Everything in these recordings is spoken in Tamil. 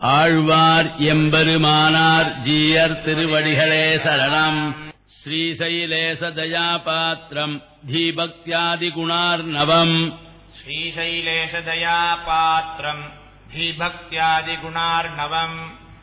ஆழ்வார் எம்பெருமானார் ஜீயர் திருவடிகளே சரணம் ஸ்ரீசைலேச தயாபாத்திரம் தீபக்தியாதிகுணார்ணவம் श्रीशैलेशदयापात्रम् धीभक्त्यादिगुणार्णवम्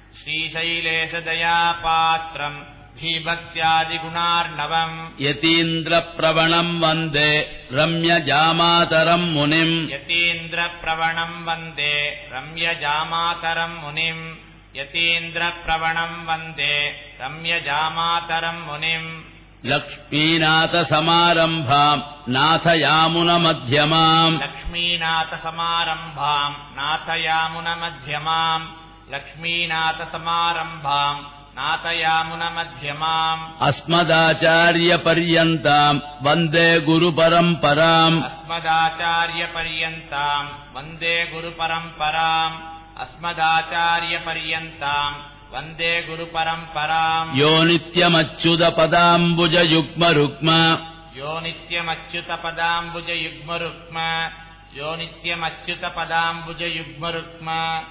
श्रीशैलेशदयापात्रम् धीभक्त्यादिगुणार्णवम् यतीन्द्रप्रवणम् वन्दे रम्यजामातरम् मुनिम् यतीन्द्रप्रवणम् वन्दे रम्यजामातरम् मुनिम् यतीन्द्रप्रवणम् वन्दे रम्यजामातरम् मुनिम् लक्ष्मीनाथसमारम्भाम् नाथयामुनमध्यमाम् लक्ष्मीनाथसमारम्भाम् नाथयामुनमध्यमाम् लक्ष्मीनाथसमारम्भाम् नाथयामुनमध्यमाम् अस्मदाचार्यपर्यन्ताम् वन्दे गुरुपरम्पराम् अस्मदाचार्यपर्यन्ताम् वन्दे गुरुपरम्पराम् अस्मदाचार्यपर्यन्ताम् वन्दे गुरुपरम्पराम् यो नित्यमच्युतपदाम्बुजयुग्मरुक्म यो नित्यमच्युतपदाम्बुजयुग्मरुक्म यो नित्यमच्युतपदाम्बुजयुग्मरुक्म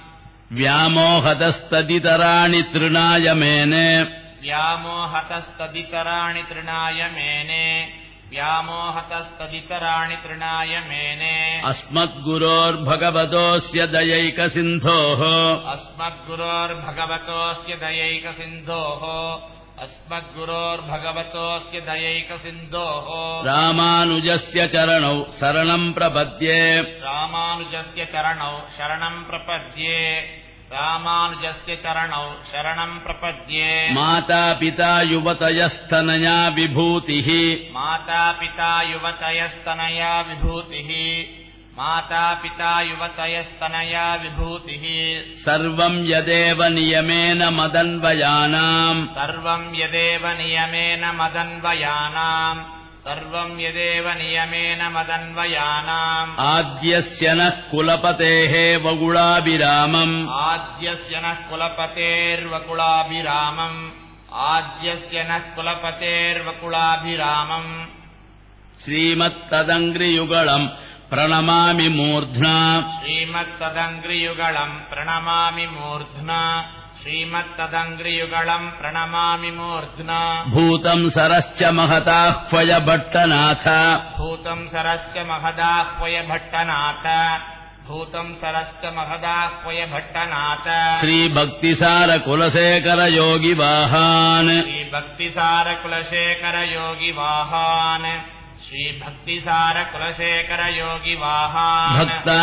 व्यामोहतस्तदितराणि तृणाय मेने व्यामोहतस्तदितराणि तृणाय मेने व्यामोहतस्तदितराणि तृणाय मेने अस्मद्गुरोर्भगवतोऽस्य दयैकसिन्धोः अस्मद्गुरोर्भगवतोऽस्य दयैकसिन्धोः अस्मद्गुरोर्भगवतोऽस्य दयैकसिन्धोः रामानुजस्य चरणौ शरणम् प्रपद्ये रामानुजस्य चरणौ शरणम् प्रपद्ये रामानुजस्य चरणौ शरणम् प्रपद्ये मातापिता युवतयस्तनया विभूतिः मातापिता युवतयस्तनया विभूतिः मातापिता युवतयस्तनया विभूतिः सर्वम् यदेव नियमेन मदन्वयानाम् सर्वम् यदेव नियमेन मदन्वयानाम् सर्वम् यदेव नियमेन मदन्वयानाम् आद्यस्य नः कुलपतेः वगुळाभिरामम् आद्यस्य नः कुलपतेर्वकुलाभिरामम् आद्यस्य नः कुलपतेर्वकुलाभिरामम् श्रीमत्तदङ्घ्रियुगळम् प्रणमामि मूर्ध्ना श्रीमत्तदङ्घ्रियुगळम् प्रणमामि मूर्ध्ना श्रीमत्तदङ्घ्रियुगळम् प्रणमामि मूर्ध्ना भूतम् सरश्च महताह्वय भट्टनाथ भूतम् सरश्च महदाह्वय भट्टनाथ भूतम् सरश्च महदाह्वय भट्टनाथ श्रीभक्तिसारकुलशेखर योगिवाहान् श्रीभक्तिसारकुलशेखर योगिवाहान् श्रीभक्तिसारकुलशेखर योगिवाहान्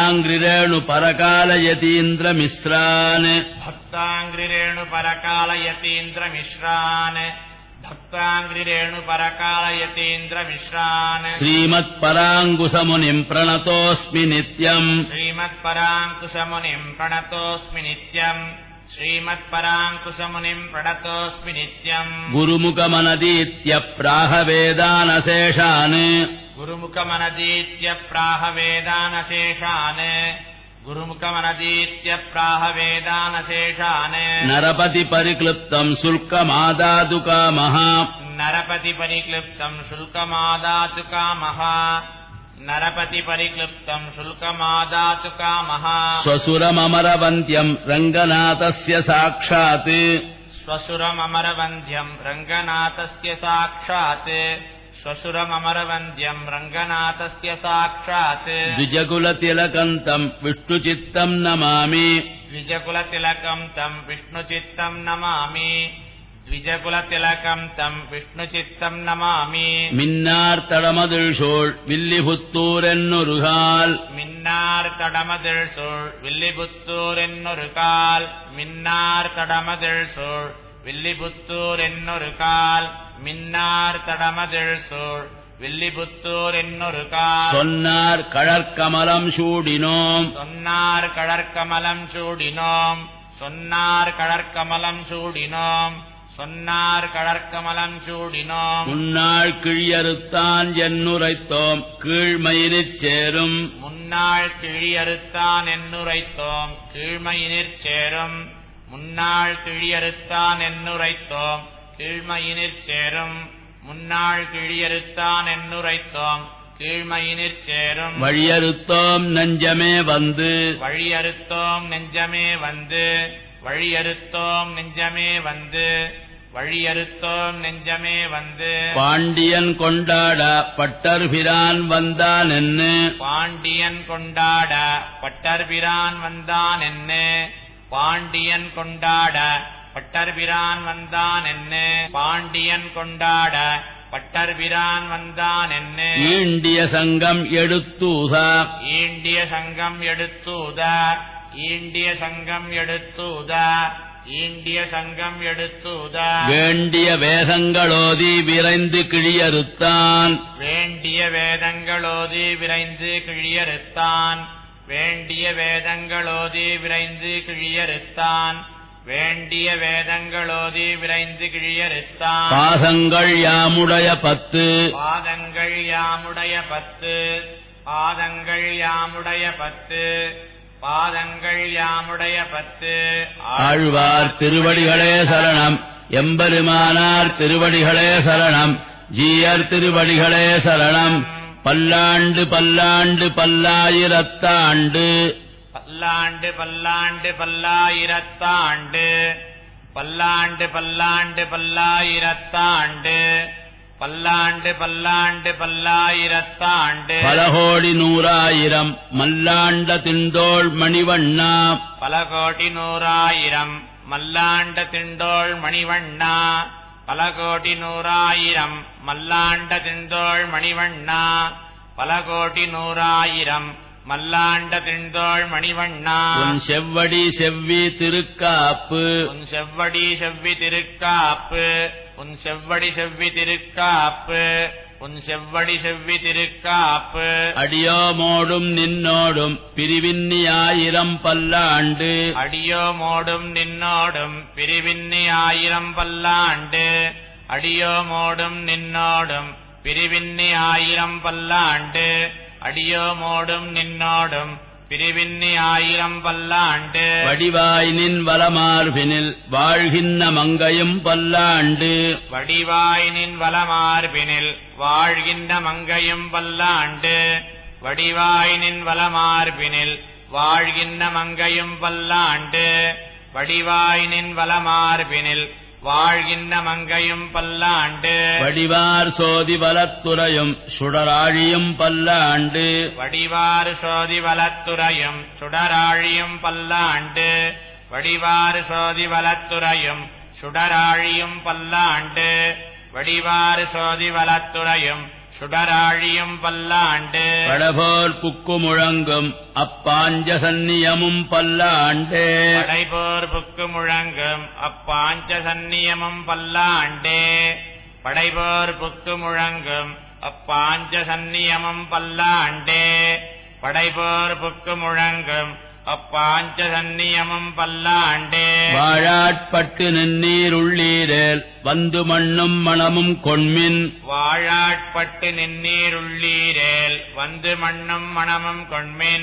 भक्ताङ्घ्रिरेणुपरकालयतीन्द्रमिश्रान् भक्ताङ्घ्रिरेणुपरकालयतीन्द्रमिश्रान् भक्ताङ्घ्रिरेणुपरकालयतीन्द्रमिश्रान् श्रीमत्पराङ्कुशमुनिम् प्रणतोऽस्मि नित्यम् श्रीमत्पराङ्कुशमुनिम् प्रणतोऽस्मि नित्यम् श्रीमत्पराङ्कुशमुनिम् प्रणतोऽस्मि नित्यम् गुरुमुखमनदीत्य प्राहवेदानशेषान् गुरुमुखमनदीत्य प्राहवेदानशेषान् गुरुमुखमनदीत्य प्राहवेदानशेषान् नरपतिपरिक्लृप्तम् शुल्कमादातु कामः नरपतिपरिक्लृप्तम् शुल्कमादातु कामः नरपतिपरिक्लृप्तम् शुल्कमादातु कामः स्वसुरममरवन्त्यम् रङ्गनाथस्य साक्षात् स्वसुरममरवन्द्यम् रङ्गनाथस्य साक्षात् स्वसुरममरवन्द्यम् रङ्गनाथस्य साक्षात् द्विजकुलतिलकन्तम् विष्णुचित्तम् नमामि द्विजकुलतिलकम् तम् विष्णुचित्तम् नमामि द्विजकुलतिलकम् तम् विष्णुचित्तम् नमामि மின்னார்த்தடமதிழ்சோழ் வில்லிபுத்தூரென்னுருகால் மின்னார் தடமதில் சூழ் வில்லிபுத்தூர் என்னொரு கால் மின்னார் தடமதில் சூழ் வில்லிபுத்தூர் என்னொரு கால் மின்னார் தடமதில் சூழ் வில்லிபுத்தூர் என்னொரு கால் சொன்னார் கழற்கமலம் சூடினோம் சொன்னார் கடற்கமலம் சூடினோம் சொன்னார் கடற்கமலம் சூடினோம் சொன்னார் கடற்கமலம் சூடினோம் முன்னாள் கிழியறுத்தான் என்னுரைத்தோம் கீழ்மயிரிற் சேரும் முன்னாள் கிழியறுத்தான் என்னுரைத்தோம் கீழ்மையினிற் சேரும் முன்னாள் கிழியறுத்தான் என்னுரைத்தோம் கீழ்மையினிற் சேரும் முன்னாள் கிழியறுத்தான் என்னுரைத்தோம் கீழ்மையினிற் சேரும் வழியறுத்தோம் நெஞ்சமே வந்து வழியறுத்தோம் நெஞ்சமே வந்து வழியறுத்தோம் நெஞ்சமே வந்து வழியறுத்தோம் நெஞ்சமே வந்து பாண்டியன் கொண்டாட பட்டர்பிரான் வந்தான் என்ன பாண்டியன் கொண்டாட பட்டர்பிரான் வந்தான் என்ன பாண்டியன் கொண்டாட பட்டர்பிரான் வந்தான் என்ன பாண்டியன் கொண்டாட பட்டர்பிரான் வந்தான் என்ன ஈண்டிய சங்கம் எடுத்தூதா ஈண்டிய சங்கம் எடுத்தூத ஈண்டிய சங்கம் எடுத்தூத ஈண்டிய சங்கம் எடுத்தூத வேண்டிய வேதங்களோதி விரைந்து கிழியறுத்தான் வேண்டிய வேதங்களோதி விரைந்து கிழியறுத்தான் வேண்டிய வேதங்களோதி விரைந்து கிழியறுத்தான் வேண்டிய வேதங்களோதி விரைந்து கிழியறுத்தான் பாதங்கள் யாமுடைய பத்து பாதங்கள் யாமுடைய பத்து பாதங்கள் யாமுடைய பத்து பாதங்கள் யாமுடைய பத்து ஆழ்வார் திருவடிகளே சரணம் எம்பெருமானார் திருவடிகளே சரணம் ஜீயர் திருவடிகளே சரணம் பல்லாண்டு பல்லாண்டு பல்லாயிரத்தாண்டு பல்லாண்டு பல்லாண்டு பல்லாயிரத்தாண்டு பல்லாண்டு பல்லாண்டு பல்லாயிரத்தாண்டு பல்லாண்டு பல்லாண்டு பல்லாயிரத்தாண்டு பல கோடி நூறாயிரம் மல்லாண்ட திண்டோள் மணிவண்ணா பல கோடி நூறாயிரம் மல்லாண்ட திண்டோள் மணிவண்ணா பல கோடி நூறாயிரம் மல்லாண்ட திண்டோள் மணிவண்ணா பல கோடி நூறாயிரம் மல்லாண்ட திண்டோள் மணிவண்ணா உன் செவ்வடி செவ்வி திருக்காப்பு உன் செவ்வடி செவ்வி திருக்காப்பு உன் செவ்வடி செவ்வி திருக்காப்பு உன் செவ்வடி செவ்வி திருக்காப்பு அடியோமோடும் நின்னோடும் பிரிவின்னி ஆயிரம் பல்லாண்டு அடியோமோடும் நின்னோடும் பிரிவின்னி ஆயிரம் பல்லாண்டு அடியோமோடும் நின்னோடும் பிரிவின்னி ஆயிரம் பல்லாண்டு அடியோமோடும் நின்னோடும் பிரிவின்னி ஆயிரம் பல்லாண்டு வடிவாய் நின் வலமார்பினில் வாழ்கின்ற மங்கையும் பல்லாண்டு வடிவாய் நின் வலமார்பினில் வாழ்கின்ற மங்கையும் பல்லாண்டு வடிவாய் நின் வலமார்பினில் வாழ்கின்ற மங்கையும் பல்லாண்டு வடிவாய் நின் வலமார்பினில் வாழ்கின்ற மங்கையும் பல்லாண்டு வடிவார் சோதி வலத்துறையும் சுடராழியும் பல்லாண்டு வடிவாறு சோதி வலத்துறையும் சுடராழியும் பல்லாண்டு வடிவாறு சோதி வலத்துறையும் சுடராழியும் பல்லாண்டு வடிவாறு சோதி வலத்துறையும் சுடராழியும் பல்லாண்டு படபோர் புக்கு முழங்கும் அப்பாஞ்ச சந்நியமும் பல்லாண்டு படைபோர் புக்கு முழங்கும் அப்பாஞ்ச சந்நியமும் பல்லாண்டே படைபோர் புக்கு முழங்கும் அப்பாஞ்ச சந்நியமும் பல்லாண்டே படைபோர் புக்கு முழங்கும் அப்பாஞ்ச சந்நியமும் பல்லாண்டே வாழாட்பட்டு நின்னீர் உள்ளீரேல் வந்து மண்ணும் மணமும் கொண்மின் வாழாட்பட்டு நின்னீருள்ளீரேல் வந்து மண்ணும் மணமும் கொண்மின்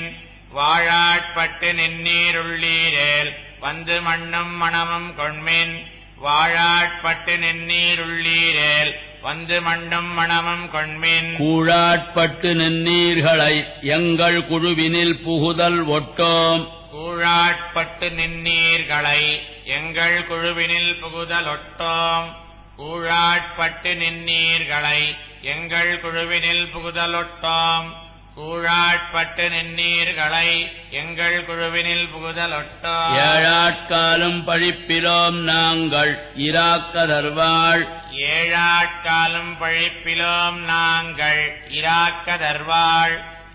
வாழாட்பட்டு நின்னீருள்ளீரேல் வந்து மண்ணும் மணமும் கொண்மின் வாழாட்பட்டு நின்னீருள்ளீரேல் வந்து மண்ணும் மணமும் கொண்மின் கூழாட்பட்டு நின்னீர்களை எங்கள் குழுவினில் புகுதல் ஒட்டோம் கூழாட்பட்டு நின்னீர்களை எங்கள் குழுவினில் புகுதலொட்டோம் கூழாட்பட்டு நின்னீர்களை எங்கள் குழுவினில் புகுதலொட்டோம் கூழாட்பட்டு நின்னீர்களை எங்கள் குழுவினில் புகுதலொட்டோம் ஏழாட்காலும் பழிப்பிலோம் நாங்கள் இராக்கதர்வாள் ஏழாட்காலும் பழிப்பிலோம் நாங்கள் இராக்கதர்வாள்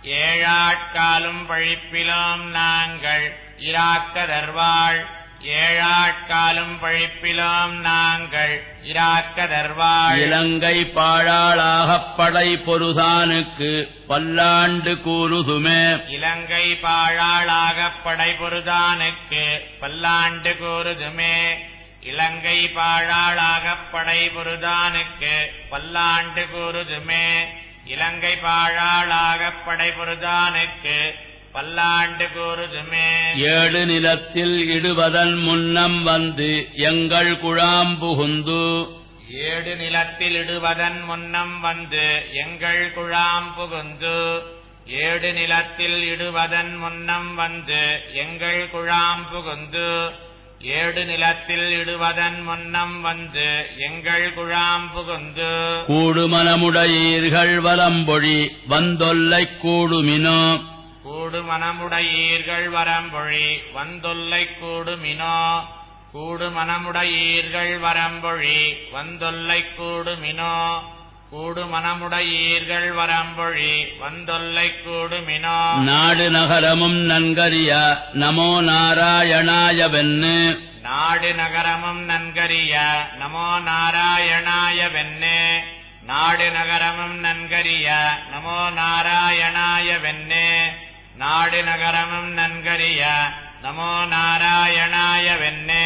ஏழாட்காலும் பழிப்பிலோம் நாங்கள் இராக்கதர்வாள் ஏழாட்காலும் பழிப்பிலோம் நாங்கள் இராக்கதர்வாள் இலங்கை பாழாளாகப் படை பொருதானுக்கு பல்லாண்டு கூறுதுமே இலங்கை பாழாளாகப் படைபொருதானுக்கு பல்லாண்டு கூறுதுமே இலங்கை பாழாளாகப் படைபொருதானுக்கு பல்லாண்டு கூறுதுமே இலங்கை பாழாளாகப் படைபொருதானுக்கு பல்லாண்டு கூறுதுமே ஏழு நிலத்தில் இடுவதன் முன்னம் வந்து எங்கள் குழாம் புகுந்து ஏடு நிலத்தில் இடுவதன் முன்னம் வந்து எங்கள் குழாம் புகுந்து ஏடு நிலத்தில் இடுவதன் முன்னம் வந்து எங்கள் குழாம் புகுந்து ஏடு நிலத்தில் இடுவதன் முன்னம் வந்து எங்கள் குழாம் புகுந்து கூடுமனமுடையீர்கள் வலம்பொழி வந்தொல்லைக் கூடுமினோ கூடு மனமுடையீர்கள் வரம்பொழி வந்தொல்லை கூடுமினோ கூடு மனமுடையீர்கள் வரம்பொழி வந்தொல்லை கூடுமினோ கூடு மனமுடையீர்கள் வரம்பொழி வந்தொல்லை கூடுமினோ நாடு நகரமும் நன்கறிய நமோ நாராயணாயவென்னு நாடு நகரமும் நன்கரிய நமோ நாராயணாய வெண்ணே நாடு நகரமும் நன்கரிய நமோ நாராயணாய வெண்ணே நாடு நகரமும் நன்கரிய நமோ நாராயணாய வெண்ணே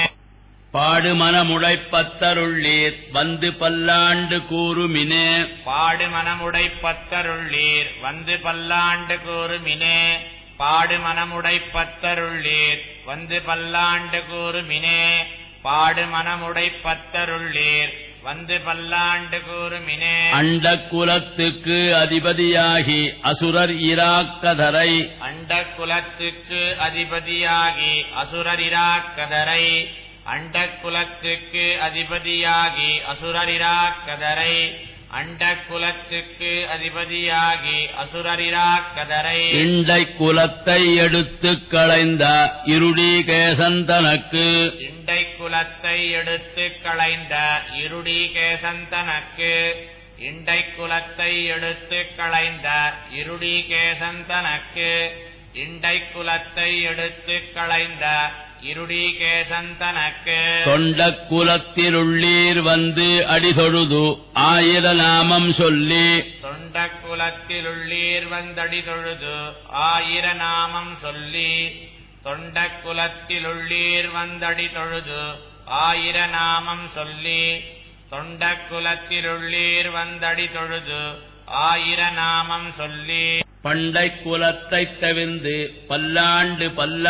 பாடுமனமுடைப்பத்தருள்ளீர் வந்து பல்லாண்டு கூறுமினே பாடு மனமுடை பத்தருள்ளீர் வந்து பல்லாண்டு கூறுமினே பாடு மனமுடை பத்தருள்ளீர் வந்து பல்லாண்டு கூறுமினே பாடு மனமுடை பத்தருள்ளீர் வந்து பல்லாண்டு கூறுமினே அண்டக் குலத்துக்கு அதிபதியாகி அசுரர் இராக்கதரை அண்ட குலத்துக்கு அதிபதியாகி அசுரரிராக்கதரை அண்ட குலத்துக்கு அதிபதியாகி அசுரரிராக்கதரை அண்ட குலத்துக்கு அதிபதியாகி அசுரரிராக்கதரை இண்டைக் குலத்தை எடுத்துக் களைந்த இருடீகேசன் தனக்கு இண்டை குலத்தை எடுத்து களைந்த இருடி கேசந்தனக்கு இண்டை குலத்தை எடுத்து களைந்த இருடி கேசந்தனக்கு இண்டை குலத்தை எடுத்து களைந்த இருடி கேசந்தனக்கு தொண்டக் குலத்திலுள்ளீர் வந்து அடிதொழுது ஆயிர நாமம் சொல்லி தொண்ட குலத்திலுள்ளீர் வந்தடி தொழுது ஆயிர நாமம் சொல்லி தொண்ட குலத்திலுள்ளீர் வந்தடி தொழுது ஆயிர நாமம் சொல்லி தொண்ட குலத்திலுள்ளீர் வந்தடி தொழுது ஆயிர நாமம் சொல்லி பண்டைக் குலத்தைத் தவிர்ந்து பல்லாண்டு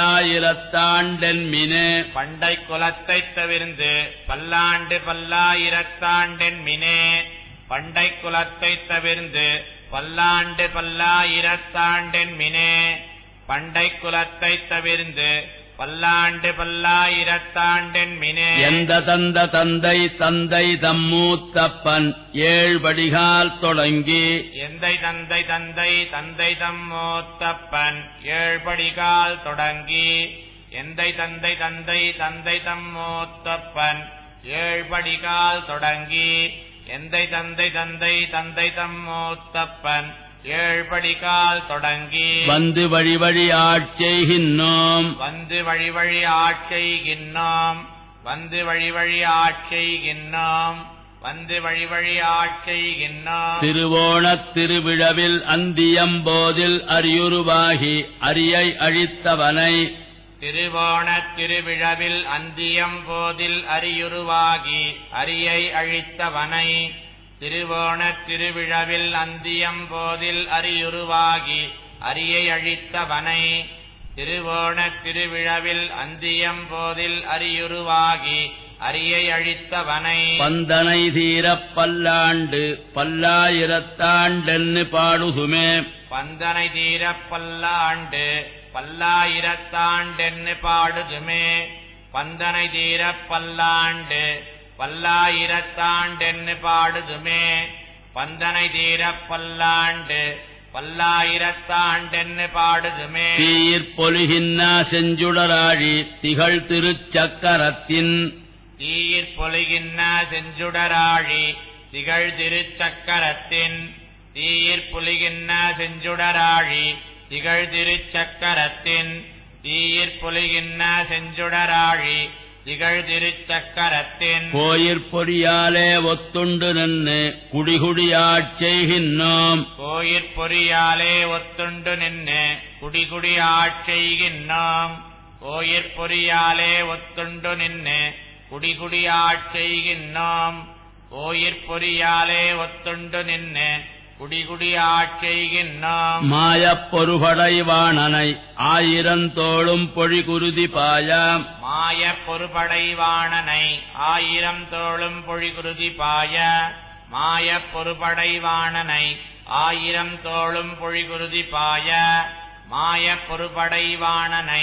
பல்லாயிரத்தாண்டென்மினே பண்டை குலத்தை தவிர்ந்து பல்லாண்டு பல்லாயிரத்தாண்டென் மினே பண்டை குலத்தை தவிர்ந்து பல்லாண்டு பல்லாயிரத்தாண்டென் மினே பண்டை குலத்தை தவிர்ந்து பல்லாண்டு பல்லாயிரத்தாண்டென் மினே எந்த தந்த தந்தை தந்தை தம்மூத்தப்பன் ஏழ்படிகால் தொடங்கி எந்தை தந்தை தந்தை தந்தை தம்மோத்தப்பன் ஏழ்படிகால் தொடங்கி எந்தை தந்தை தந்தை தந்தை தம்மோத்தப்பன் ஏழ்படிகால் தொடங்கி எந்தை தந்தை தந்தை தந்தை தம்மோத்தப்பன் ஏழ்படிகால் தொடங்கி வந்து வழி வழி ஆட்செய்கின்றோம் வந்து வழி வழி ஆட்செய்கின்றோம் வந்து வழி வழி ஆட்செய்கின்றோம் வந்து வழி வழி ஆட்செய்கின்றோம் திருவோணத் திருவிழவில் அந்தியம்போதில் அரியுருவாகி அரியை அழித்தவனை திருவோணத் திருவிழவில் அந்தியம் போதில் அரியுருவாகி அரியை அழித்தவனை திருவோணத் திருவிழவில் அந்தியம் போதில் அரியுருவாகி அரியை அழித்தவனை திருவோணத் திருவிழவில் அந்தியம் போதில் அரியுருவாகி அரியை அழித்தவனை பந்தனை தீரப் பல்லாண்டு பல்லாயிரத்தாண்டென்னு பாடுதுமே பந்தனை தீரப் பல்லாண்டு பல்லாயிரத்தாண்டென்னு பாடுதுமே பந்தனை தீரப் பல்லாண்டு பல்லாயிரத்தாண்டென்னு பாடுதுமே பந்தனை தீரப் பல்லாண்டு பல்லாயிரத்தாண்டென்னு பாடுதுமே தீயிற் பொலிகின்னா செஞ்சுடராழி திகழ் திருச்சக்கரத்தின் தீயிற் பொலிகின்ன செஞ்சுடராழி திகழ் திருச்சக்கரத்தின் தீயிற் பொலிகின்ன செஞ்சுடராழி திகழ் திருச்சக்கரத்தின் தீயிற் பொலிகின்ன செஞ்சுடராழி திகழ் திருச்சக்கரத்தின் கோயிற் பொறியாலே ஒத்துண்டு நின்று குடிகுடியாட்ச் செய்கின்றோம் கோயிற் பொறியாலே ஒத்துண்டு நின்னு குடிகுடி ஆட்செய்கின்றோம் கோயிற் பொறியாலே ஒத்துண்டு நின்னு குடிகுடி ஆட்செய்கின்றோம் கோயிற் பொறியாலே ஒத்துண்டு நின்னு குடிகுடி ஆட்செய்கின்றோம் மாயப் பொறுபடைவாணனை ஆயிரந்தோளும் பொழிகுருதி பாயாம் மாய பொறுபடைவாணனை ஆயிரம் தோளும் பொழிகுருதி பாய மாய பொறுபடைவாணனை ஆயிரம் தோளும் பொழிகுருதி பாய மாய பொறுபடைவாணனை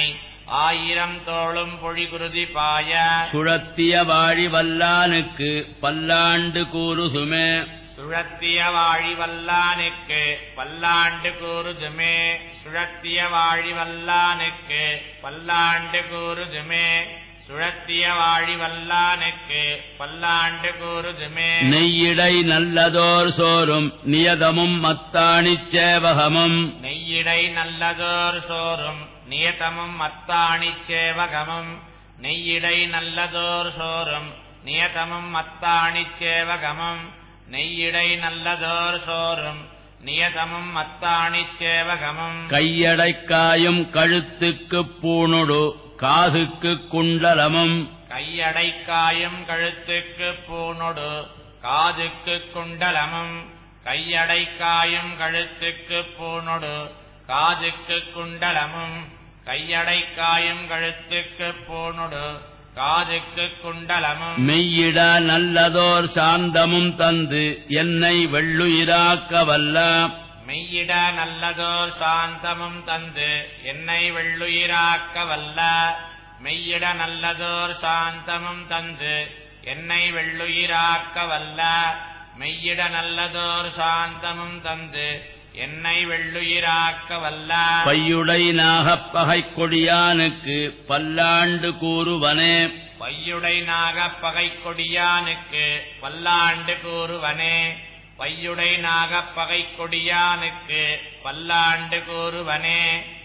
ஆயிரம் தோளும் பொழிகுருதி பாய சுழத்திய வாழி வல்லானுக்கு பல்லாண்டு கூறுதுமே சுழத்திய வாழி வல்லானுக்கு பல்லாண்டு கூறுதுமே சுழத்திய வாழி வல்லானுக்கு பல்லாண்டு கூறுதுமே சுழத்திய வாழி வல்லானுக்கு பல்லாண்டு கூறுதுமே நெய்யிடை நல்லதோர் சோறும் நியதமும் மத்தாணிச் சேவகமும் நெய்யிடை நல்லதோர் சோறும் நியதமும் மத்தாணிச் சேவகமும் நெய்யிடை நல்லதோர் சோறும் நியதமும் மத்தாணிச் சேவகமும் நெய்யிடை நல்லதோர் சோறும் நியதமும் மத்தாணிச் சேவகமும் கையடைக்காயும் கழுத்துக்குப் பூணுடு காதுக்குக் குண்டலமும் கையடைக்காயும் கழுத்துக்கு பூணொடு காதுக்கு குண்டலமும் கையடைக்காயும் கழுத்துக்கு பூணொடு காதுக்கு குண்டலமும் கையடைக்காயும் கழுத்துக்கு பூணொடு காதுக்கு குண்டலமும் மெய்யிட நல்லதோர் சாந்தமும் தந்து என்னை வெள்ளுயிராக்க வல்ல மெய்யிட நல்லதோர் சாந்தமும் தந்து என்னை வெள்ளுயிராக்க வல்ல மெய்யிட நல்லதோர் சாந்தமும் தந்து என்னை வெள்ளுயிராக்க வல்ல மெய்யிட நல்லதோர் சாந்தமும் தந்து என்னை வெள்ளுயிராக்க வல்ல பையுடை நாகப்பகைக் கொடியானுக்கு பல்லாண்டு கூறுவனே பையுடை நாகப் பகைக் கொடியானுக்கு பல்லாண்டு கூறுவனே பையுடை நாகப் பகைக் கொடியானுக்கு பல்லாண்டு கூறுவனே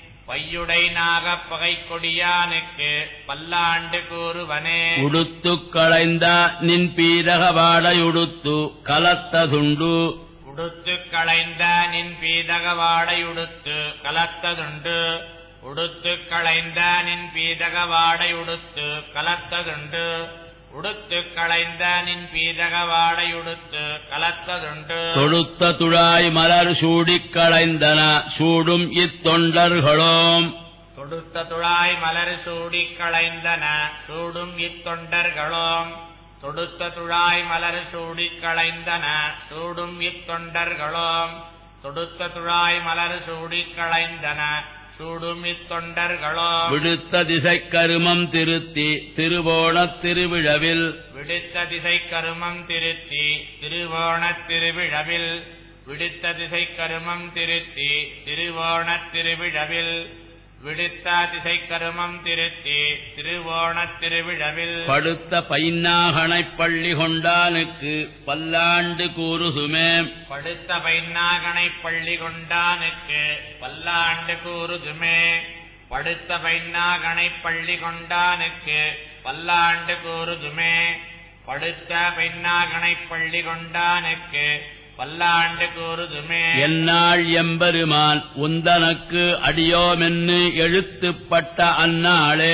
பையுடை நாகப் பகைக் கொடியானுக்கு பல்லாண்டு கூறுவனே உடுத்துக் களைந்த நின் பீரக வாடையுடுத்து கலத்ததுண்டு உடுத்து களைந்த நின் பீதகவாடையுடுத்து கலத்ததுண்டு உடுத்து களைந்த நின் பீதகவாடையுடுத்து கலத்ததுண்டு உடுத்து களைந்த நின் பீதகவாடையுடுத்து கலத்ததுண்டு தொடுத்த துழாய் மலர் சூடிக் களைந்தன சூடும் இத்தொண்டர்களோம் தொடுத்த துழாய் மலர் சூடிக் களைந்தன சூடும் இத்தொண்டர்களோம் தொடுத்த துழாய் மலர் சூடிக் களைந்தன சூடும் இத்தொண்டர்களோம் தொடுத்த துழாய் மலர் சூடிக் களைந்தன சூடும் இத்தொண்டர்களோம் விடுத்த திசைக் கருமம் திருத்தி திருவோணத் திருவிழவில் விடுத்த திசை கருமம் திருத்தி திருவோணத் திருவிழவில் விடுத்த திசை கருமம் திருத்தி திருவோணத் திருவிழவில் விடுத்த திசை கருமம் திருத்தி திருவோணத் திருவிழவில் படுத்த பைன்னாகனைப் பள்ளி கொண்டானுக்கு பல்லாண்டு கூறுதுமே படுத்த பைன்னாகனை பள்ளி கொண்டானுக்கு பல்லாண்டு கூறுதுமே படுத்த பைன்னாகனை பள்ளி கொண்டானுக்கு பல்லாண்டு கூறுதுமே படுத்த பைன்னாகனை பள்ளி கொண்டானுக்கு பல்லாண்டு கூறுதுமே எந்நாள் எம்பெருமான் உந்தனக்கு அடியோமென்னு எழுத்துப்பட்ட அந்நாளே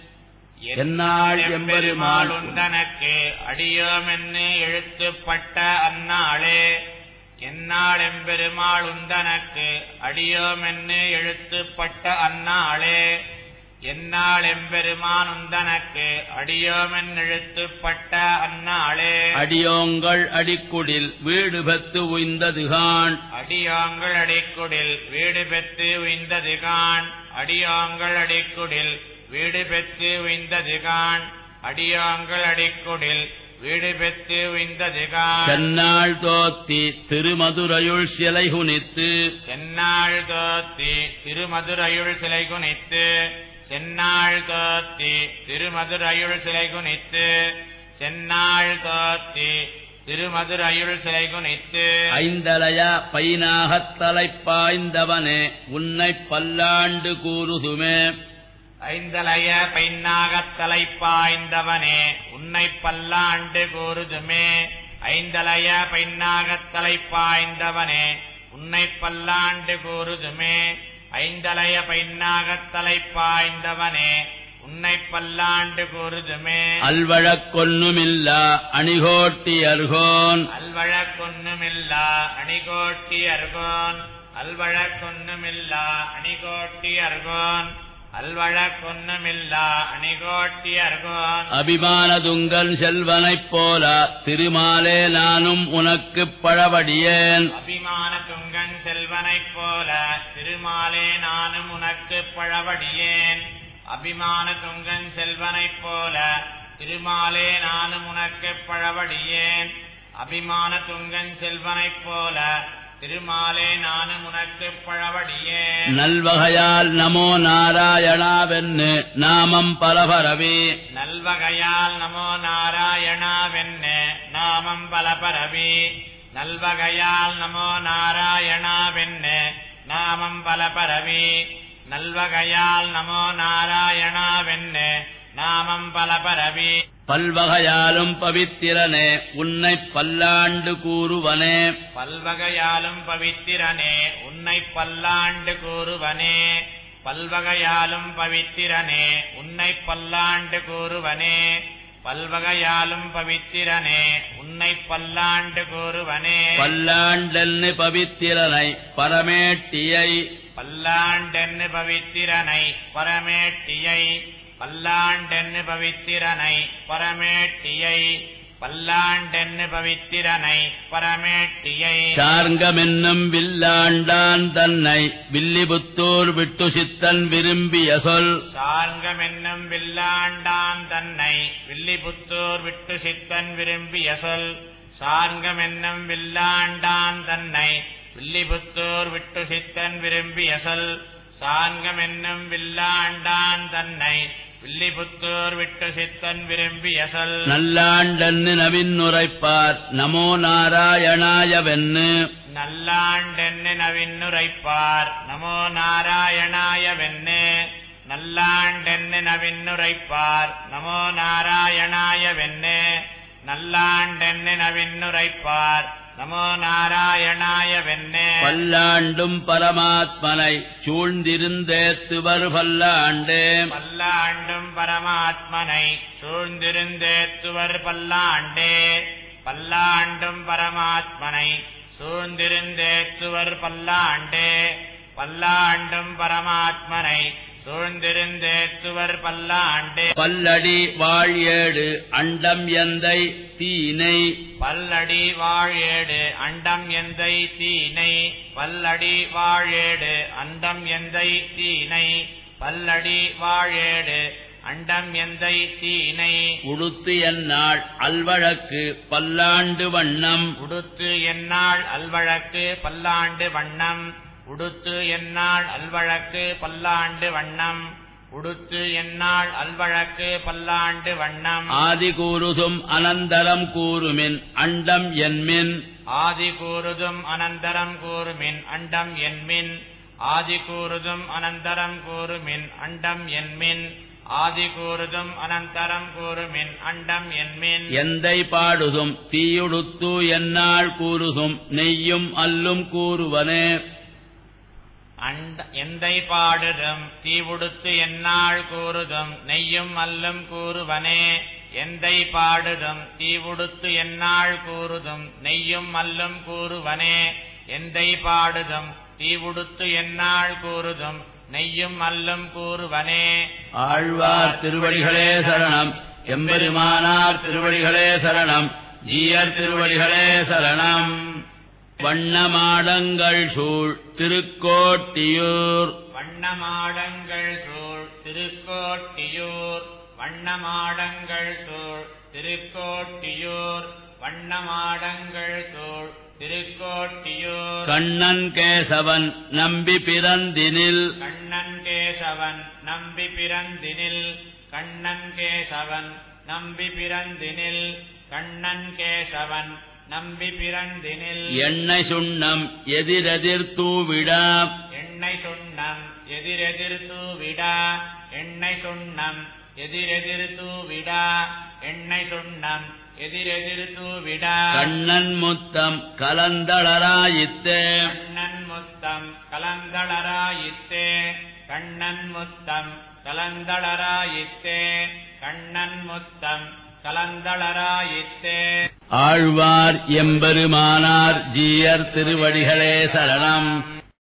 எந்நாள் எம்பெருமான் உந்தனக்கு அடியோமென்னு எழுத்துப்பட்ட அந்நாளே எந்நாள் எம்பெருமாள் உந்தனக்கு அடியோமென்னு எழுத்துப்பட்ட அந்நாளே எந்நாள் எம்பெருமான் உந்தனக்கு அடியோமென் எழுத்துப்பட்ட அந்நாளே அடியோங்கள் அடிக்குடில் வீடு பெத்து உய்ந்ததுகான் அடியோங்கள் அடிக்குடில் வீடு பெற்று உய்ந்ததுகான் அடியோங்கள் அடிக்குடில் வீடு பெற்று உய்ந்ததுகான் அடியோங்கள் அடிக்குடில் வீடு பெற்று உய்ந்ததுகான் செந்நாள் தோத்தி திருமதுரையுள் சிலை குனித்து செந்நாள் தோத்தி திருமதுரையுள் சிலை குனித்து செந்நாள் தோத்தி திருமதுரையுள் சிலை குனித்து செந்நாள் தோத்தி திருமதுரையுள் சிலை குனித்து ஐந்தலைய பைனாகத் தலைப்பாய்ந்தவனே உன்னைப் பல்லாண்டு கூறுதுமே ஐந்தலைய பெண்ணாகத் தலைப்பாய்ந்தவனே உன்னை பல்லாண்டு கூறுதுமே ஐந்தலைய பெண்ணாகத் தலைப்பாய்ந்தவனே உன்னை பல்லாண்டு கூறுதுமே ஐந்தலைய பெண்ணாகத் தலைப்பாய்ந்தவனே உன்னை பல்லாண்டு கூறுதுமே அல்வழக் கொன்னுமில்லா அணிகோட்டி அர்கோன் அல்வழக்கொன்னுமில்லா அணிகோட்டி அர்கோன் அல்வழக்கொன்னுமில்லா அணிகோட்டி அர்கோன் அல்வழக்கொன்னுமில்லா அணிகோட்டி அர்கோன் அபிமானதுங்கன் செல்வனைப் போல திருமாலே நானும் உனக்குப் பழவடியேன் அபிமான துங்கன் செல்வனைப் போல திருமாலே நானும் உனக்கு பழவடியேன் அபிமான துங்கன் செல்வனைப் போல திருமாலே நானும் உனக்குப் பழவடியேன் அபிமான துங்கன் செல்வனைப் போல திருமாலே நானும் உனக்குப் பழவடியேன் நல்வகையால் நமோ நாராயணாவென்னு நாமம் பலபரவி நல்வகையால் நமோ நாராயணாவென்னு நாமம் பல பரவி நல்வகையால் நமோ நாராயணாவென்னு நாமம் பல பரவி நல்வகையால் நமோ நாராயணாவென்னு நாமம் பல பரவி பல்வகையாலும் பவித்திரனே உன்னைப் பல்லாண்டு கூறுவனே பல்வகையாலும் பவித்திரனே உன்னை பல்லாண்டு கூறுவனே பல்வகையாலும் பவித்திரனே உன்னை பல்லாண்டு கூறுவனே பல்வகையாலும் பவித்திரனே உன்னை பல்லாண்டு கூறுவனே பல்லாண்டென்னு பவித்திரனை பரமேட்டியை பல்லாண்டென்னு பவித்திரனை பரமேட்டியை பல்லாண்டென்னு பவித்திரனை பரமேட்டியை பல்லாண்டென்னு பவித்திரனை பரமேட்டியை சார்ங்கமென்னும் வில்லாண்டான் தன்னை வில்லிபுத்தூர் விட்டு சித்தன் விரும்பிய சொல் சார்ங்கமென்னும் வில்லாண்டான் தன்னை வில்லிபுத்தூர் விட்டு சித்தன் விரும்பிய சொல் சார்ங்கமென்னும் வில்லாண்டான் தன்னை வில்லிபுத்தூர் விட்டு சித்தன் விரும்பிய சொல் சார்ங்கமென்னும் வில்லாண்டான் தன்னை வில்லிபுத்தூர் விட்டு சித்தன் விரும்பிய சொல் நல்லாண்டன்னு நவின்னுரைப்பார் நமோ நாராயணாயவென்னு நல்லாண்டென்னு நவின்னுரைப்பார் நமோ நாராயணாய வென்னு நல்லாண்டென்னு நவின்னுரைப்பார் நமோ நாராயணாய வென்னு நல்லாண்டென்னு நவின்னுரைப்பார் நமோ நாராயணாய வென்னு பல்லாண்டும் பரமாத்மனை சூழ்ந்திருந்தேத்துவர் பல்லாண்டே பல்லாண்டும் பரமாத்மனை சூழ்ந்திருந்தேத்துவர் பல்லாண்டே பல்லாண்டும் பரமாத்மனை சூழ்ந்திருந்தேத்துவர் பல்லாண்டே பல்லாண்டும் பரமாத்மனை சூழ்ந்திருந்தேத்துவர் பல்லாண்டே பல்லடி வாழியேடு அண்டம் எந்தை தீனை பல்லடி வாழேடு அண்டம் எந்தை தீனை பல்லடி வாழேடு அண்டம் எந்தை தீனை பல்லடி வாழேடு அண்டம் எந்தை தீனை உடுத்து எந்நாள் அல்வழக்கு பல்லாண்டு வண்ணம் உடுத்து எந்நாள் அல்வழக்கு பல்லாண்டு வண்ணம் உடுத்து எந்நாள் அல்வழக்கு பல்லாண்டு வண்ணம் உடுத்து எந்நாள் அல்வழக்கு பல்லாண்டு வண்ணம் ஆதி கூறுதும் அனந்தரம் கூறுமின் அண்டம் என்மின் ஆதி கூறுதும் அனந்தரம் கூறுமின் அண்டம் என்மின் ஆதி கூறுதும் அனந்தரம் கூறுமின் அண்டம் என்மின் ஆதி கூறுதும் அனந்தரம் கூறுமின் அண்டம் என்மின் எந்தை பாடுதும் தீயுடுத்து எந்நாள் கூறுதும் நெய்யும் அல்லும் கூறுவனே அண்ட எந்தை பாடுதும் தீவுடுத்து எந்நாள் கூறுதும் நெய்யும் அல்லும் கூறுவனே எந்தை பாடுதும் தீவுடுத்து எந்நாள் கூறுதும் நெய்யும் அல்லும் கூறுவனே எந்தை பாடுதும் தீவுடுத்து எந்நாள் கூறுதும் நெய்யும் அல்லும் கூறுவனே ஆழ்வார் திருவடிகளே சரணம் எம்பெருமானார் திருவடிகளே சரணம் ஜீயர் திருவடிகளே சரணம் வண்ணமாடங்கள் சூழ் திருக்கோட்டியூர் வண்ணமாடங்கள் சூழ் திருக்கோட்டியூர் வண்ணமாடங்கள் சூழ் திருக்கோட்டியூர் வண்ணமாடங்கள் சூழ் திருக்கோட்டியூர் கண்ணன் கேசவன் நம்பி பிறந்தினில் கண்ணன் கேசவன் நம்பி பிறந்தினில் கண்ணன் கேசவன் நம்பி பிறந்தினில் கண்ணன் கேசவன் நம்பி பிறந்தினில் எண்ணெய் சுண்ணம் எதிரெதிர் தூவிடா எண்ணெய் சுண்ணம் எதிரெதிர் தூவிடா எண்ணெய் சுண்ணம் எதிரெதிர் தூவிடா எண்ணெய் சுண்ணம் எதிரெதிர் தூவிடா கண்ணன் முத்தம் கலந்தளராயித்தே கண்ணன் முத்தம் கலந்தளராயித்தே கண்ணன் முத்தம் கலந்தளராயித்தே கண்ணன் முத்தம் கலந்தளராயித்தே ஆழ்வார் எம்பெருமானார் ஜீயர் திருவடிகளே சரணம்